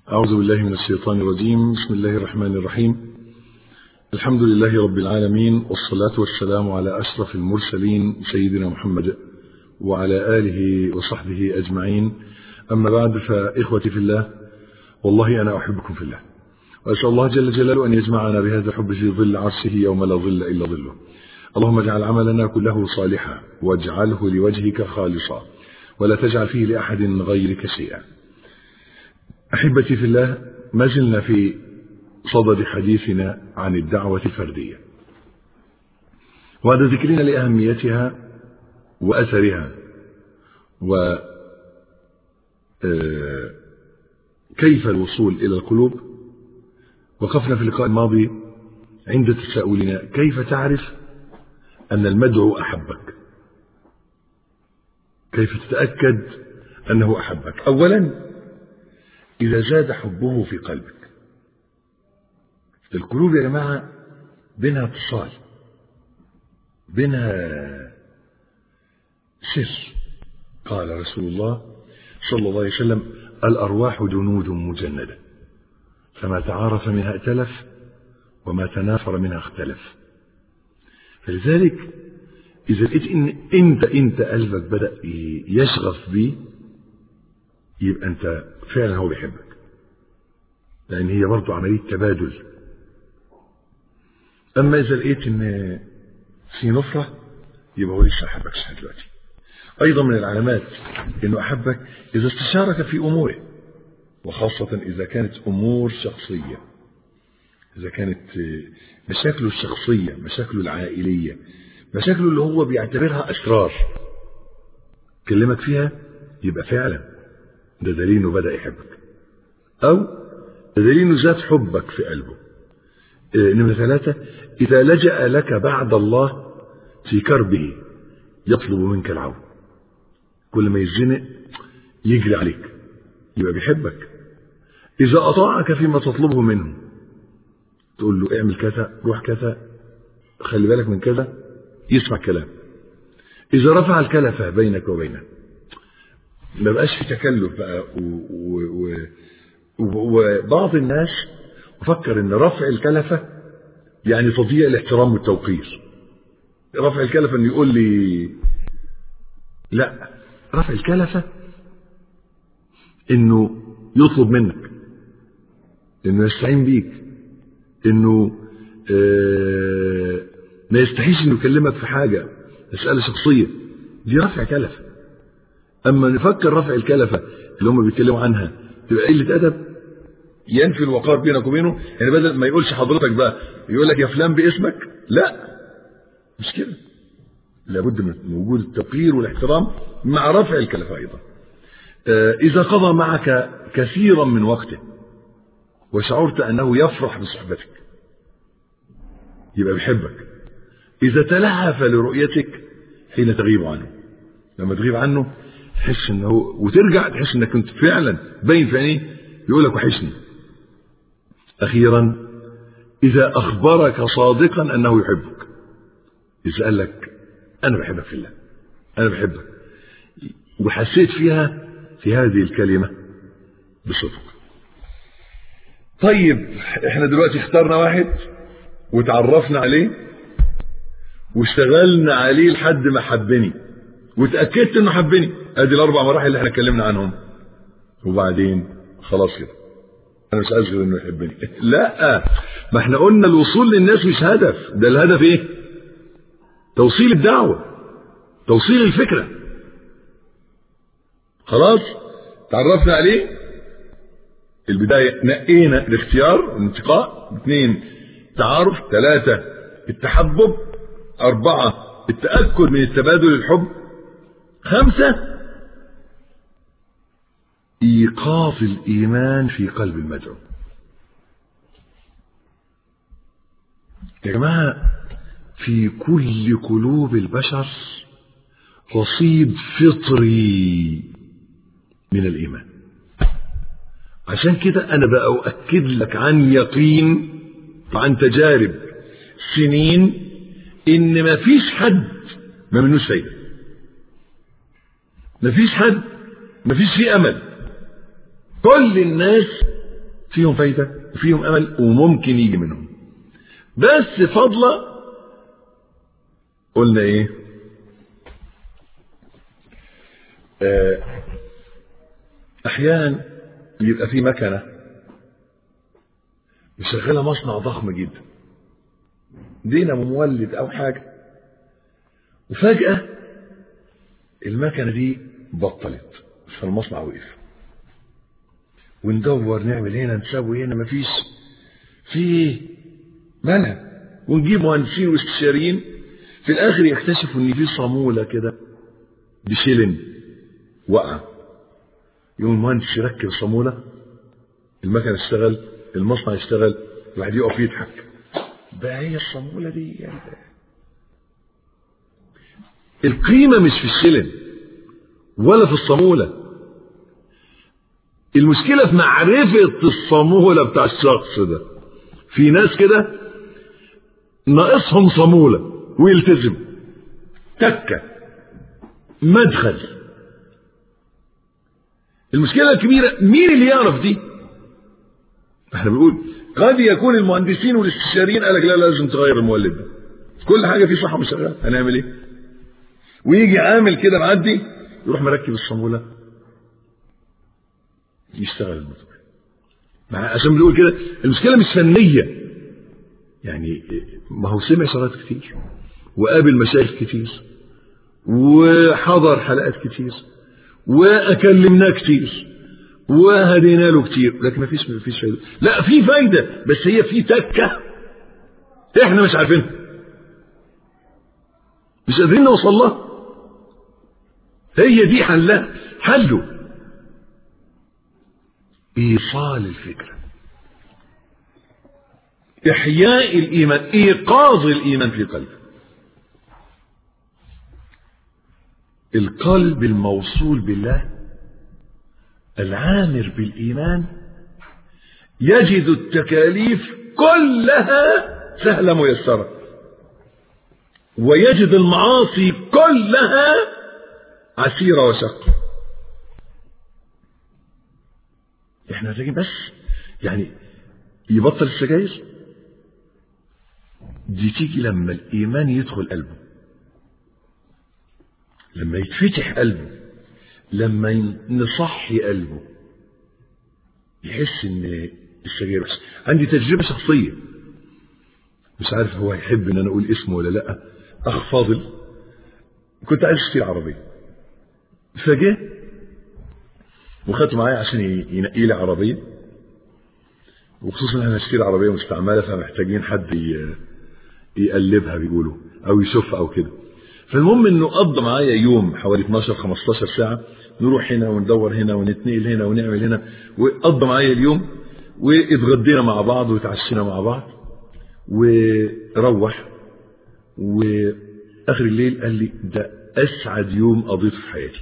أعوذ بالله من الشيطان الرجيم بسم الله الرحمن الرحيم الحمد لله رب العالمين والصلاة والسلام على أشرف المرسلين سيدنا محمد وعلى آله وصحبه أجمعين أما بعد فإخوتي في الله والله أنا أحبكم في الله وأسأل الله جل جلاله أن يجمعنا بهذا الحب في ظل عرشه يوم لا ظل إلا ظله اللهم اجعل عملنا كله صالحا واجعله لوجهك خالصا ولا تجعل فيه لأحد غيرك شيئا أحبتي في الله ما زلنا في صدد حديثنا عن الدعوة الفردية وهذا ذكرنا لأهميتها وأثرها و كيف الوصول إلى القلوب وقفنا في اللقاء الماضي عند تساؤلنا كيف تعرف أن المدعو أحبك كيف تتأكد أنه أحبك أولا إذا زاد حبه في قلبك القلوب يا جماعة بينها اتصال بينها سر قال رسول الله صلى الله عليه وسلم الأرواح جنود مجندة فما تعارف منها ائتلف وما تنافر منها اختلف فلذلك إذا لقيت إن أنت أنت قلبك بدأ يشغف بيه يبقى أنت فعلا هو بيحبك لأن هي برضه عملية تبادل أما إذا لقيت إن في نفرة يبقى هو لسه أحبك لحد دلوقتي أيضا من العلامات إنه أحبك إذا استشارك في أموره وخاصة إذا كانت أمور شخصية إذا كانت مشاكله الشخصية مشاكله العائلية مشاكله اللي هو بيعتبرها أسرار كلمك فيها يبقى فعلا ده دليل إنه بدأ يحبك أو ده دليل إنه زاد حبك في قلبه نمرة ثلاثة إذا لجأ لك بعد الله في كربه يطلب منك العون كل ما يزنق يجري عليك يبقى بيحبك إذا أطاعك فيما تطلبه منه تقول له اعمل كذا روح كذا خلي بالك من كذا يسمع كلام إذا رفع الكلفة بينك وبينه ما بقاش في تكلف بقى وبعض الناس فكر ان رفع الكلفة يعني تضييع الاحترام والتوقير رفع الكلفة انه يقول لي لا رفع الكلفة انه يطلب منك انه يستعين بيك انه آه ما يستحيش انه يكلمك في حاجة مسألة شخصية دي رفع كلفة اما نفكر رفع الكلفة اللي هم بيتكلموا عنها تبقى قلة ادب ينفي الوقار بينك وبينه يعني بدل ما يقولش حضرتك بقى يقول لك يا فلان باسمك لا مش كده لابد من وجود التوقير والاحترام مع رفع الكلفة ايضا آه اذا قضى معك كثيرا من وقته وشعرت انه يفرح بصحبتك يبقى بيحبك اذا تلهف لرؤيتك حين تغيب عنه لما تغيب عنه تحس انه وترجع تحس انك كنت فعلا باين في عينيه يقول لك وحشني اخيرا اذا اخبرك صادقا انه يحبك اذا قال لك انا بحبك في الله انا بحبك وحسيت فيها في هذه الكلمه بصدق طيب احنا دلوقتي اخترنا واحد وتعرفنا عليه واشتغلنا عليه لحد ما حبني وتاكدت انه حبني ادي الاربع مراحل اللي احنا اتكلمنا عنهم وبعدين خلاص كده انا مش عايز غير انه يحبني لا ما احنا قلنا الوصول للناس مش هدف ده الهدف ايه توصيل الدعوه توصيل الفكره خلاص تعرفنا عليه البدايه نقينا الاختيار الانتقاء اثنين تعارف ثلاثه التحبب اربعه التاكد من التبادل الحب خمسه ايقاف الايمان في قلب المدعو يا جماعه في كل قلوب البشر رصيد فطري من الايمان عشان كده انا بقى اؤكد لك عن يقين وعن تجارب سنين ان ما فيش حد ما منوش فايده ما فيش حد ما فيش فيه امل كل الناس فيهم فايدة وفيهم أمل وممكن يجي منهم بس فضلة قلنا إيه آه أحيانا يبقى في مكنة مشغلة مصنع ضخم جدا دينامو مولد أو حاجة وفجأة المكنة دي بطلت فالمصنع وقف وندور نعمل هنا نسوي هنا مفيش في ايه مالها ونجيب مهندسين واستشاريين في الاخر يكتشفوا ان في صاموله كده بشلن وقع يوم المهندس يركب صاموله المكنه تشتغل المصنع يشتغل الواحد يقف يضحك بقى هي الصاموله دي يعني القيمه مش في الشلن ولا في الصاموله المشكلة في معرفة الصامولة بتاع الشخص ده في ناس كده ناقصهم صامولة ويلتزم تكة مدخل المشكلة الكبيرة مين اللي يعرف دي احنا بنقول قد يكون المهندسين والاستشاريين قال لك لا لازم تغير المولد ده كل حاجة فيه صح مش شغال هنعمل ايه ويجي عامل كده معدي يروح مركب الصامولة يشتغل الموتور عشان بنقول كده المشكله مش فنيه يعني ما هو سمع صلاه كتير وقابل مشايخ كتير وحضر حلقات كتير واكلمناه كتير وهدينا له كتير لكن ما فيش ما فيش فايده لا في فايده بس هي في تكه احنا مش عارفينها مش قادرين نوصل لها هي دي حلها حله ايصال الفكره احياء الايمان ايقاظ الايمان في قلبه القلب الموصول بالله العامر بالايمان يجد التكاليف كلها سهله ميسره ويجد المعاصي كلها عسيره وشقه احنا محتاجين بس يعني يبطل السجاير دي تيجي لما الايمان يدخل قلبه لما يتفتح قلبه لما نصحي قلبه يحس ان السجاير وحش عندي تجربه شخصيه مش عارف هو يحب ان انا اقول اسمه ولا لا اخ فاضل كنت عايز اشتري عربيه فجاه وخدته معايا عشان ينقي لي عربيه وخصوصا احنا هنشتري عربيه مستعمله فمحتاجين حد يقلبها بيقولوا او يشوفها او كده فالمهم انه قضى معايا يوم حوالي 12 15 ساعه نروح هنا وندور هنا ونتنقل هنا ونعمل هنا وقضى معايا اليوم واتغدينا مع بعض وتعشينا مع بعض وروح واخر الليل قال لي ده اسعد يوم قضيته في حياتي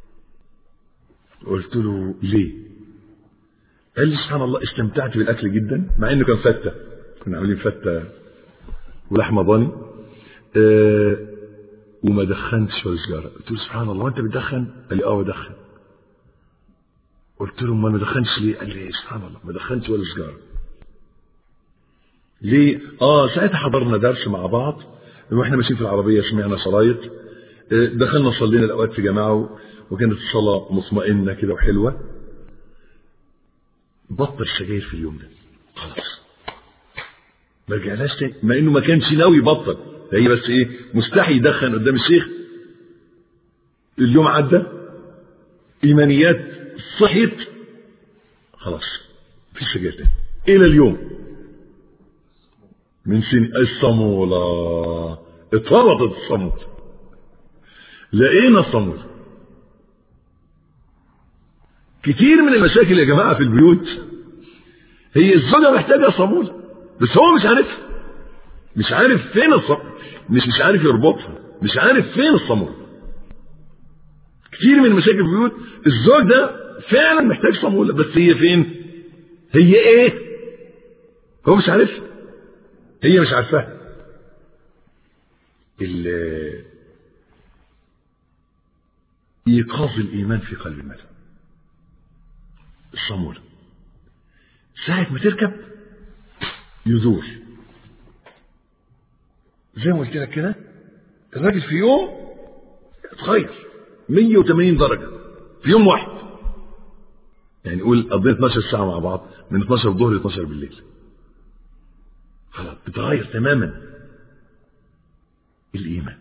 قلت له ليه قال لي سبحان الله استمتعت بالاكل جدا مع انه كان فته كنا عاملين فته ولحمه ضاني أه وما دخنتش ولا سيجاره قلت له سبحان الله وانت بتدخن قال لي اه بدخن قلت له ما ما دخنتش ليه قال لي سبحان الله ما دخنتش ولا سيجاره ليه اه ساعتها حضرنا درس مع بعض واحنا ماشيين في العربيه سمعنا شرايط دخلنا صلينا الاوقات في جماعه وكانت الصلاه مطمئنه كده وحلوه بطل السجاير في اليوم ده خلاص ما رجعناش تاني مع انه ما كانش ناوي يبطل هي بس ايه مستحي يدخن قدام الشيخ اليوم عدى ايمانيات صحيت خلاص في سجاير تاني الى اليوم من سن الصمولة اتربطت الصمود لقينا الصمود كتير من المشاكل يا جماعة في البيوت هي الزوجة محتاجة صمولة بس هو مش عارف مش عارف فين الصمود مش مش عارف يربطها مش عارف فين الصمود كتير من المشاكل في البيوت الزوج ده فعلا محتاج صمولة بس هي فين هي ايه هو مش عارفها هي مش عارفاها ايقاظ الايمان في قلب المرء الصمولة ساعة ما تركب يدور زي ما قلت لك كده الراجل في يوم اتغير 180 درجة في يوم واحد يعني قول قضينا 12 ساعة مع بعض من 12 الظهر ل 12 بالليل خلاص بتغير تماما الإيمان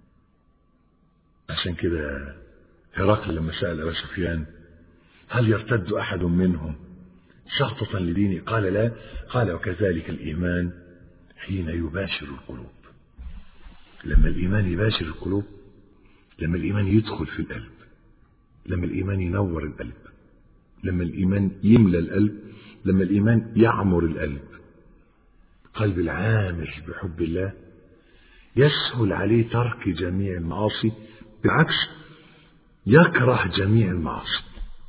عشان كده هرقل لما سأل أبا سفيان هل يرتد أحد منهم سخطة لديني قال لا قال وكذلك الإيمان حين يباشر القلوب لما الإيمان يباشر القلوب لما الإيمان يدخل في القلب لما الإيمان ينور القلب لما الإيمان يملى القلب لما الإيمان يعمر القلب قلب العامر بحب الله يسهل عليه ترك جميع المعاصي بالعكس يكره جميع المعاصي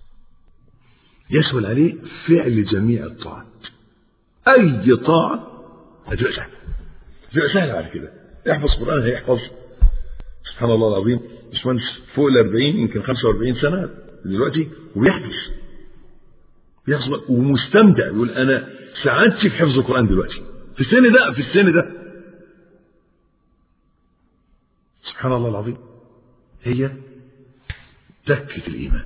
يسهل عليه فعل جميع الطاعات أي طاعة هتبقى سهلة هتبقى سهلة بعد كده يحفظ قرآن هيحفظ سبحان الله العظيم باشمهندس فوق ال 40 يمكن 45 سنة دلوقتي وبيحفظ بيحفظ ومستمتع يقول أنا سعادتي في حفظ القرآن دلوقتي في السن ده في السن ده سبحان الله العظيم هي تكة الإيمان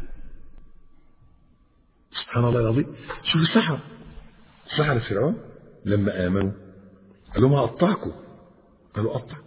سبحان الله العظيم شوف السحرة سحرة فرعون لما آمنوا قال لهم هقطعكم قالوا قطع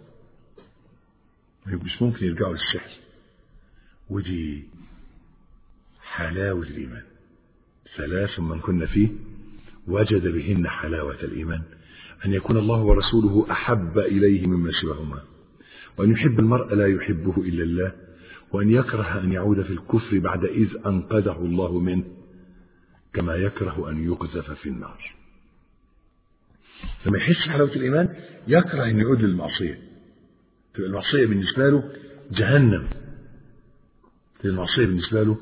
مش ممكن يرجعوا للسحر ودي حلاوة الإيمان ثلاث من كنا فيه وجد بهن حلاوة الإيمان أن يكون الله ورسوله أحب إليه مما سواهما وأن يحب المرء لا يحبه إلا الله وأن يكره أن يعود في الكفر بعد إذ أنقذه الله منه كما يكره أن يقذف في النار لما يحس بحلاوة الإيمان يكره أن يعود للمعصية تبقى المعصية بالنسبة له جهنم تبقى المعصية بالنسبة له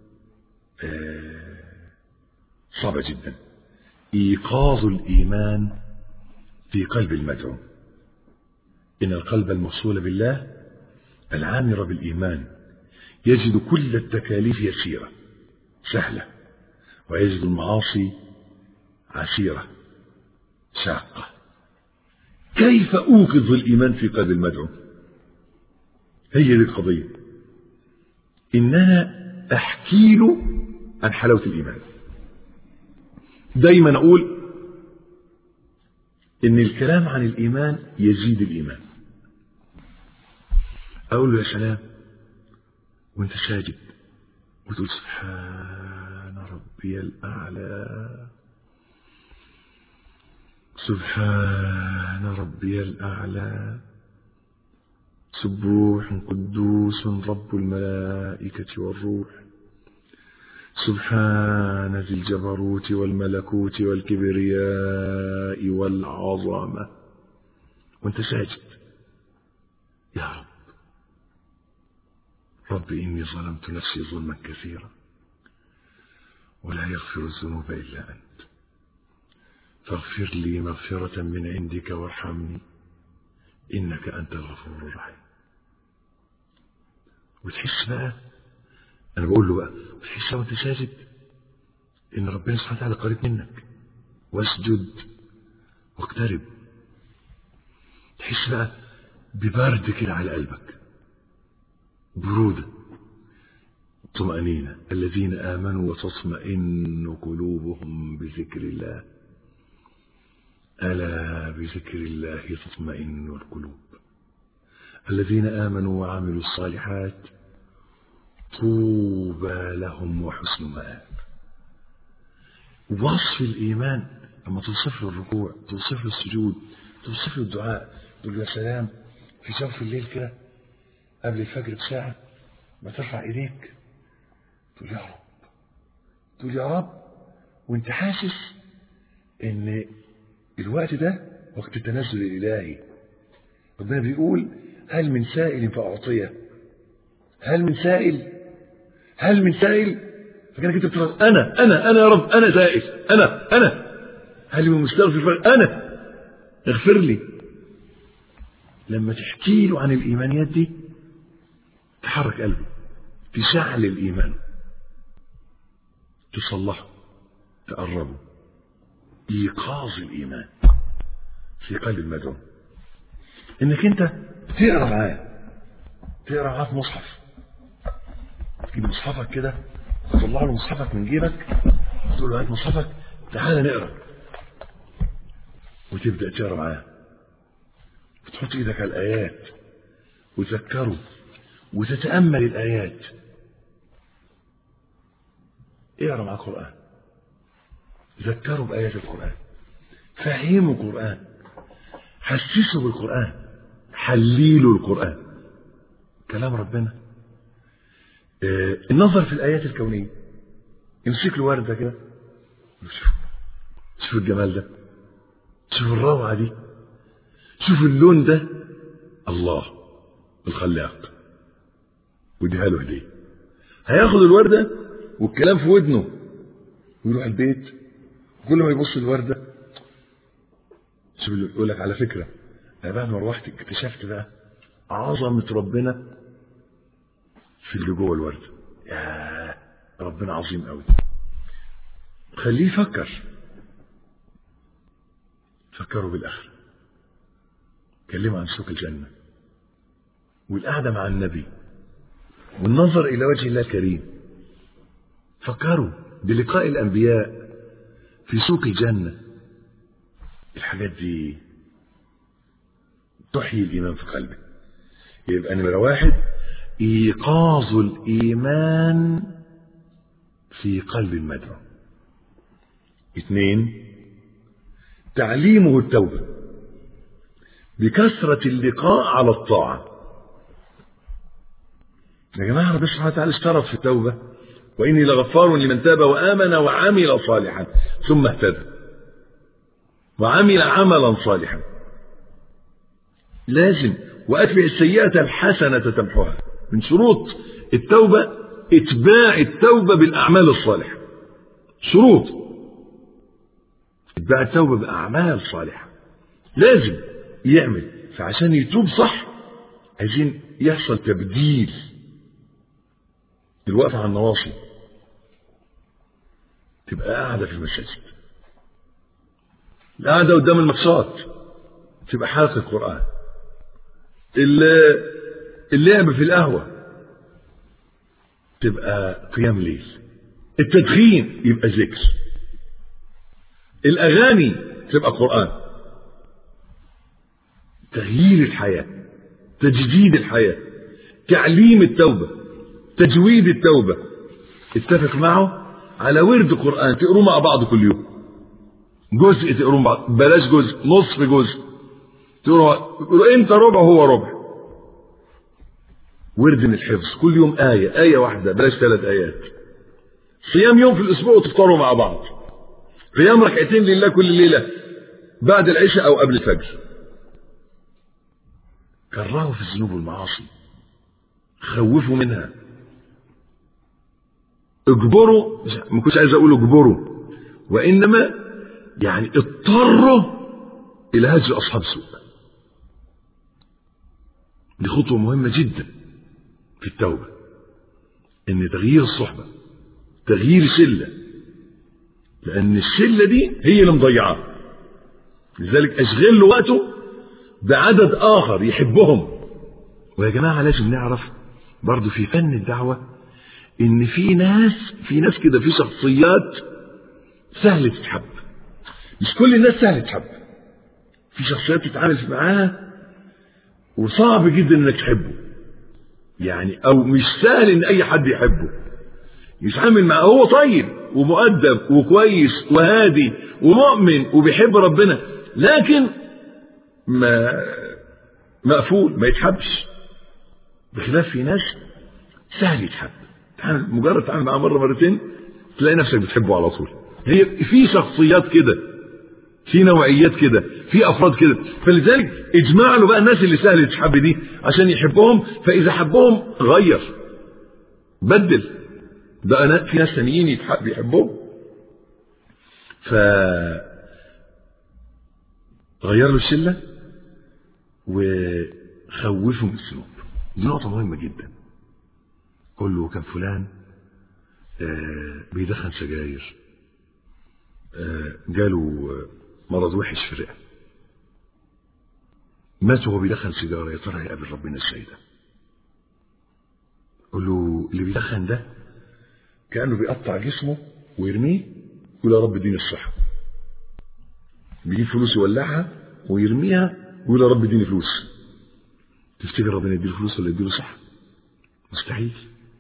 صعبة جدا إيقاظ الإيمان في قلب المدعو إن القلب الموصول بالله العامر بالإيمان يجد كل التكاليف يسيرة سهلة ويجد المعاصي عسيرة شاقة كيف أوقظ الإيمان في قلب المدعو هي دي القضية إن أنا أحكي له عن حلاوة الإيمان دايما أقول إن الكلام عن الإيمان يزيد الإيمان أقول له يا سلام وأنت ساجد وتقول سبحان ربي الأعلى سبحان ربي الأعلى سبوح قدوس رب الملائكة والروح سبحان ذي الجبروت والملكوت والكبرياء والعظمة وانت ساجد يا رب رب إني ظلمت نفسي ظلما كثيرا ولا يغفر الذنوب إلا أنت فاغفر لي مغفرة من عندك وارحمني إنك أنت الغفور الرحيم وتحس بقى أنا بقول له بقى وتحس وأنت ساجد إن ربنا سبحانه وتعالى قريب منك واسجد واقترب تحس بقى ببرد كده على قلبك برودة طمأنينة الذين آمنوا وتطمئن قلوبهم بذكر الله ألا بذكر الله تطمئن القلوب الذين آمنوا وعملوا الصالحات طوبى لهم وحسن مآب وصف الإيمان لما توصف له الركوع توصف له السجود توصف له الدعاء تقول له يا سلام في جوف الليل كده قبل الفجر بساعة ما ترفع إيديك تقول يا رب تقول يا رب وانت حاسس ان الوقت ده وقت التنزل الإلهي ربنا بيقول هل من سائل فأعطيه هل من سائل هل من سائل فكانك انت بتقول انا انا انا يا رب انا سائل انا انا هل من مستغفر انا اغفر لي لما تحكي له عن الايمانيات دي تحرك قلبه تشعل الايمان تصلحه تقربه إيقاظ الإيمان في قلب المدعو إنك أنت تقرأ معاه تقرأ معاه في مصحف تجيب مصحفك كده تطلع له مصحفك من جيبك تقول له هات مصحفك تعالى نقرا وتبدا تقرا معاه وتحط ايدك على الايات وتذكره وتتامل الايات اقرا معاه قران ذكره بايات القران فهمه القران حسسه بالقران حليله القران كلام ربنا آه، النظر في الآيات الكونية امسك له وردة كده شوف شوف الجمال ده شوف الروعة دي شوف اللون ده الله الخلاق وديها له هدية هياخد الوردة والكلام في ودنه ويروح البيت كل ما يبص الوردة شوف اللي يقول لك على فكرة أنا بعد ما روحت اكتشفت بقى عظمة ربنا في اللي جوه الورد يا ربنا عظيم قوي خليه يفكر فكروا بالاخره كلموا عن سوق الجنه والقعده مع النبي والنظر الى وجه الله الكريم فكروا بلقاء الانبياء في سوق الجنه الحاجات دي تحيي الايمان في قلبه يبقى نمره واحد إيقاظ الإيمان في قلب المدعو اثنين تعليمه التوبة بكثرة اللقاء على الطاعة يا جماعة ربنا سبحانه وتعالى اشترط في التوبة وإني لغفار لمن تاب وآمن وعمل صالحا ثم اهتدى وعمل عملا صالحا لازم وأتبع السيئة الحسنة تمحوها من شروط التوبة اتباع التوبة بالأعمال الصالحة شروط اتباع التوبة بأعمال صالحة لازم يعمل فعشان يتوب صح عايزين يحصل تبديل الوقفة على النواصي تبقى قاعدة في المساجد القعدة قدام المقصات تبقى حلقة قرآن اللعب في القهوة تبقى قيام ليل التدخين يبقى ذكر الأغاني تبقى قرآن تغيير الحياة تجديد الحياة تعليم التوبة تجويد التوبة اتفق معه على ورد قرآن تقروا مع بعض كل يوم جزء تقروا مع بعض بلاش جزء نصف جزء تقروا انت ربع هو ربع ورد من الحفظ كل يوم آية آية واحدة بلاش ثلاث آيات صيام يوم في الأسبوع وتفطروا مع بعض قيام ركعتين لله كل ليلة بعد العشاء أو قبل الفجر كرهوا في الذنوب والمعاصي خوفوا منها اجبروا ما كنتش عايز اقول اجبروا وانما يعني اضطروا الى هجر اصحاب سوء دي خطوه مهمه جدا في التوبه ان تغيير الصحبه تغيير شله لان الشله دي هي اللي مضيعاه لذلك اشغل له وقته بعدد اخر يحبهم ويا جماعه لازم نعرف برضو في فن الدعوه ان في ناس في ناس كده في شخصيات سهل تتحب مش كل الناس سهل تتحب في شخصيات تتعامل معاها وصعب جدا انك تحبه يعني او مش سهل ان اي حد يحبه يتعامل معاه هو طيب ومؤدب وكويس وهادي ومؤمن وبيحب ربنا لكن ما مقفول ما يتحبش بخلاف في ناس سهل يتحب مجرد تعامل معاه مره مرتين تلاقي نفسك بتحبه على طول هي في شخصيات كده في نوعيات كده في افراد كده فلذلك اجمع له بقى الناس اللي سهل تتحب دي عشان يحبهم فاذا حبهم غير بدل بقى أنا في ناس ثانيين يتحب يحبهم ف غير له الشله وخوفه من الذنوب دي نقطه مهمه جدا قول له كان فلان آه بيدخن سجاير آه، جاله مرض وحش في الرئة مات وهو بيدخن سيجارة يا ترى هيقابل ربنا ازاي ده؟ قول له اللي بيدخن ده كأنه بيقطع جسمه ويرميه يقول يا رب اديني الصحة بيجيب فلوس يولعها ويرميها ويقول يا رب اديني فلوس تفتكر ربنا يديله فلوس ولا يديله صحة؟ مستحيل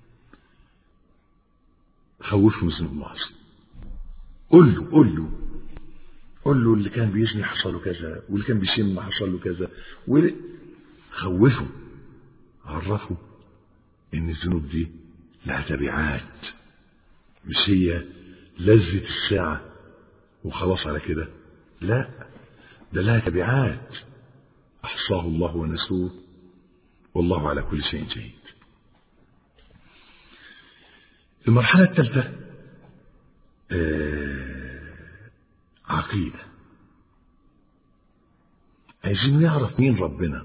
خوفه من ذنوب المعاصي قول له قول له قول له اللي كان بيزني حصل له كذا واللي كان بيشم حصل له كذا واللي- خوفه عرفه ان الذنوب دي لها تبعات مش هي لذة الساعة وخلاص على كده لا ده لها تبعات أحصاه الله ونسوه والله على كل شيء شهيد المرحلة الثالثة آه، عقيدة عايزين نعرف مين ربنا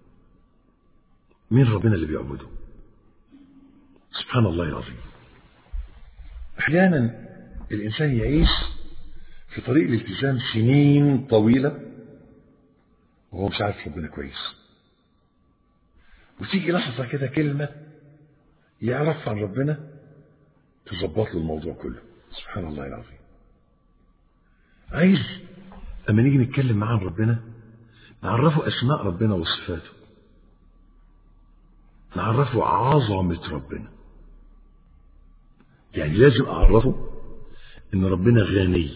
مين ربنا اللي بيعبده سبحان الله العظيم أحيانا الإنسان يعيش في طريق الالتزام سنين طويلة وهو مش عارف ربنا كويس وتيجي لحظة كده كلمة يعرف عن ربنا تظبط له الموضوع كله سبحان الله العظيم عايز اما نيجي نتكلم معاه عن ربنا نعرفه اسماء ربنا وصفاته نعرفه عظمة ربنا يعني لازم اعرفه ان ربنا غني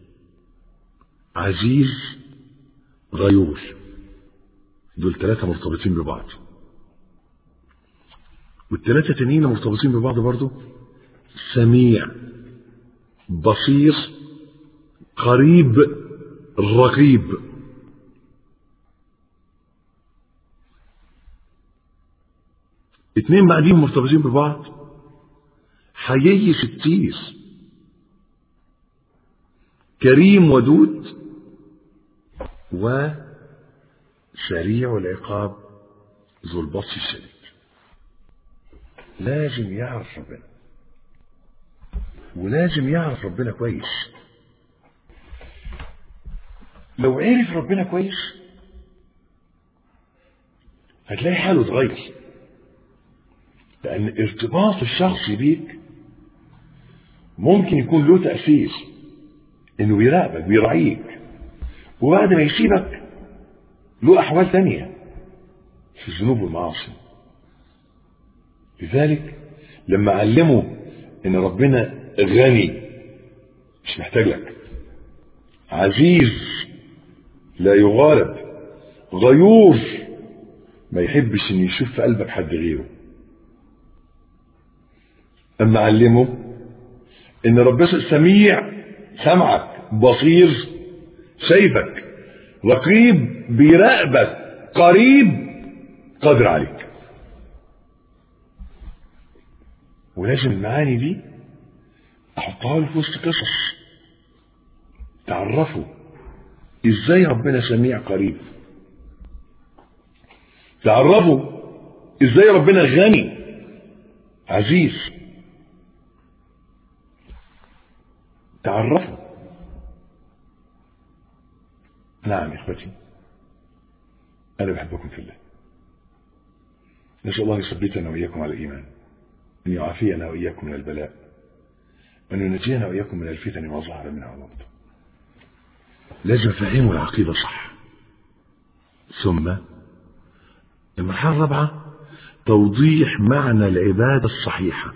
عزيز غيور دول ثلاثة مرتبطين ببعض والثلاثة تانيين مرتبطين ببعض برضو سميع بصير قريب رقيب اتنين بعدين مرتبطين ببعض حيي ستير كريم ودود وسريع العقاب ذو البطش الشديد لازم يعرف ربنا ولازم يعرف ربنا كويس لو عرف ربنا كويس هتلاقي حاله اتغير لأن ارتباط الشخص بيك ممكن يكون له تأثير إنه بيراقبك بيراعيك وبعد ما يسيبك له أحوال تانية في الذنوب والمعاصي لذلك لما علموا إن ربنا غني مش محتاج لك عزيز لا يغالب غيور ما يحبش ان يشوف في قلبك حد غيره اما علمه ان ربنا سميع سمعك بصير شايفك رقيب بيراقبك قريب قادر عليك ولازم المعاني دي احطها له في وسط قصص تعرفوا ازاي ربنا سميع قريب تعرفوا ازاي ربنا غني عزيز تعرفوا نعم يا اخوتي انا بحبكم في الله نسال الله ان يثبتنا واياكم على الايمان ان يعافينا واياكم من البلاء وان ينجينا واياكم من الفتن ما ظهر منها وما بطن لازم افهمه العقيده صح ثم المرحله الرابعه توضيح معنى العباده الصحيحه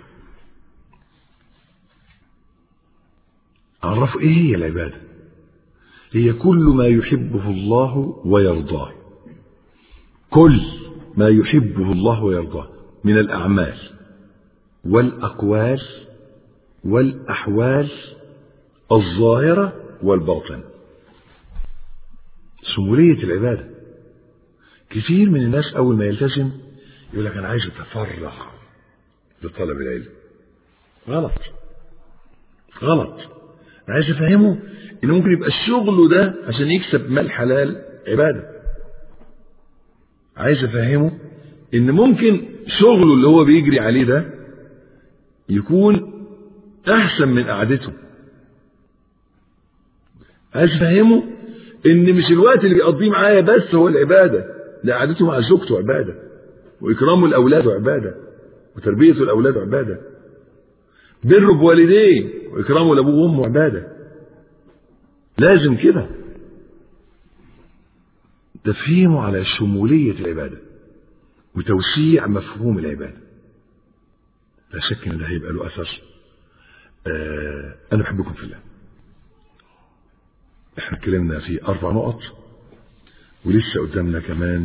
عرفوا ايه هي العباده هي كل ما يحبه الله ويرضاه كل ما يحبه الله ويرضاه من الاعمال والاقوال والاحوال الظاهره والباطنه شمولية العبادة كثير من الناس أول ما يلتزم يقول لك أنا عايز أتفرغ لطلب العلم غلط غلط أنا عايز أفهمه إن ممكن يبقى الشغل ده عشان يكسب مال حلال عبادة عايز أفهمه إن ممكن شغله اللي هو بيجري عليه ده يكون أحسن من قعدته عايز افهمه ان مش الوقت اللي بيقضيه معايا بس هو العباده ده قعدته مع زوجته عباده واكرامه الاولاد عباده وتربيه الاولاد عباده بره بوالديه واكرامه لابوه وامه عباده لازم كده تفهيمه على شموليه العباده وتوسيع مفهوم العباده لا شك ان ده هيبقى له اثر آه انا بحبكم في الله احنا اتكلمنا في اربع نقط ولسه قدامنا كمان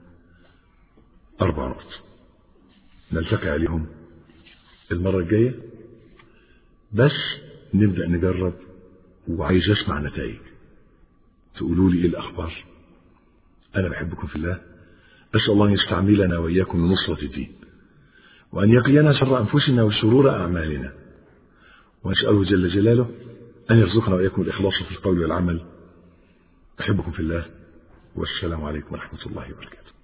اربع نقط نلتقي عليهم المره الجايه بس نبدا نجرب وعايز اسمع نتائج تقولوا لي ايه الاخبار انا بحبكم في الله اسال الله ان يستعملنا واياكم لنصره الدين وان يقينا شر انفسنا وشرور اعمالنا واساله جل جلاله أن يرزقنا وإياكم الإخلاص في القول والعمل أحبكم في الله والسلام عليكم ورحمة الله وبركاته